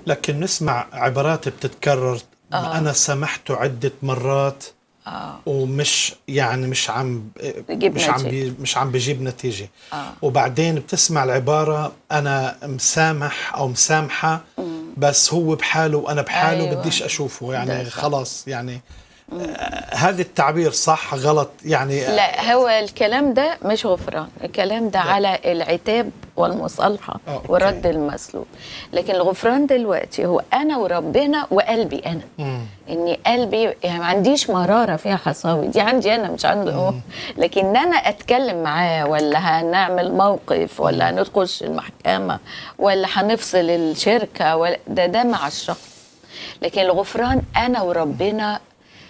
لكن نسمع عبارات بتتكرر آه. انا سامحته عده مرات اه ومش يعني مش عم بيجيب مش عم نتيجة. بي مش عم بيجيب نتيجه آه. وبعدين بتسمع العباره انا مسامح او مسامحه بس هو بحاله وانا بحاله أيوة. بديش اشوفه يعني ده صح. خلاص يعني آه هذا التعبير صح غلط يعني لا هو الكلام ده مش غفران الكلام ده على العتاب والمصالحة آه، أوكي. ورد المسلوب لكن الغفران دلوقتي هو أنا وربنا وقلبي أنا مم. إني قلبي يعني ما عنديش مرارة فيها حصاوي دي عندي أنا مش عنده هو لكن إن أنا أتكلم معاه ولا هنعمل موقف ولا هنخش المحكمة ولا هنفصل الشركة ولا ده ده مع الشخص لكن الغفران أنا وربنا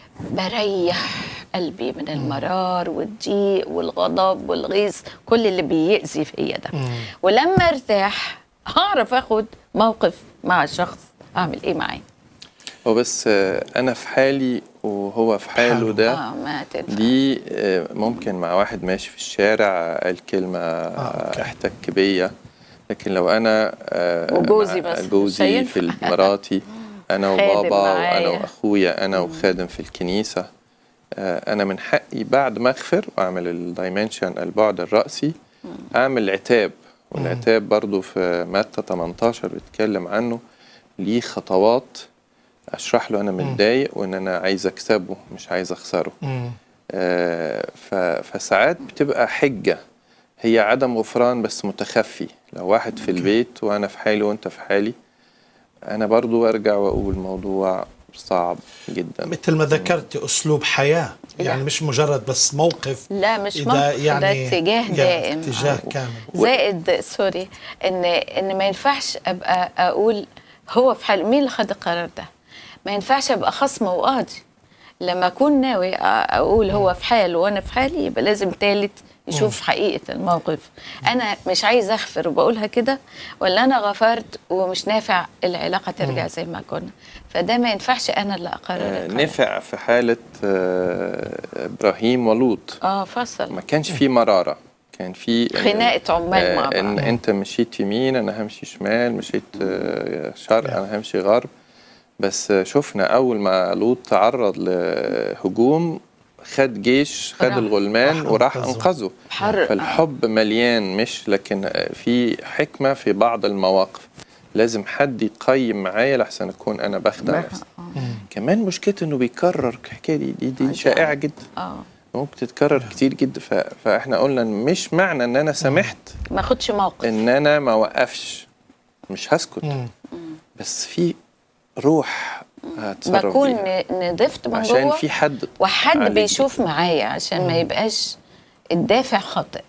بريح قلبي من المرار والضيق والغضب والغيظ كل اللي بيأذي فيا ده ولما ارتاح هعرف اخد موقف مع الشخص اعمل ايه معاه هو بس آه، انا في حالي وهو في حاله حاله. ده اه ما تنفع دي آه، ممكن مع واحد ماشي في الشارع قال كلمة أوكي. احتك بيا لكن لو أنا آه، وجوزي مع بس مش جوزي هينفع. في مراتي أنا خادم وبابا وأنا معايا. وأخويا أنا وخادم في الكنيسة آه، أنا من حقي بعد ما أغفر وأعمل الدايمنشن البعد الرأسي أعمل عتاب والعتاب برضو في متى 18 بيتكلم عنه ليه خطوات اشرح له انا متضايق وان انا عايز اكسبه مش عايز اخسره مم. آه، ف- فساعات بتبقى حجة هي عدم غفران بس متخفي لو واحد في البيت وأنا في حالي وأنت في حالي أنا برضو أرجع وأقول الموضوع صعب جدا مثل ما ذكرت اسلوب حياه يعني لا. مش مجرد بس موقف لا مش إذا موقف يعني ده اتجاه يعني دائم اتجاه آه. كامل زائد سوري ان ان ما ينفعش ابقى اقول هو في حال مين اللي خد القرار ده ما ينفعش ابقى خصم وقاضي لما اكون ناوي أ- اقول هو في حاله وانا في حالي يبقى لازم تالت يشوف حقيقه الموقف انا مش عايز اغفر وبقولها كده ولا انا غفرت ومش نافع العلاقه ترجع زي ما كنا فده ما ينفعش انا اللي اقرر آه، القرار. نفع في حالة آه، إبراهيم ولوط اه فصل ما كانش في مرارة كان في خناقة عمال مع بعض. ان انت مشيت يمين انا همشي شمال مشيت آه، شرق انا همشي غرب بس آه، شفنا اول ما لوط تعرض لهجوم خد جيش خد راح. الغلمان راح وراح أنقذه. انقذه حر- فالحب مليان مش لكن آه، في حكمة في بعض المواقف لازم حد يقيم معايا لحسن اكون انا بخدع بقى- نفسي آه. كمان مشكلته انه بيكرر الحكايه دي دي, دي عجيب. شائعه جدا اه ممكن تتكرر كتير جدا ف... فاحنا قلنا إن مش معنى ان انا سامحت ما اخدش موقف ان انا ما وقفش مش هسكت مم. بس في روح هتصرف بكون بيها. ن- نضفت من عشان جوه في حد وحد عليك بيشوف معايا عشان ما يبقاش الدافع خاطئ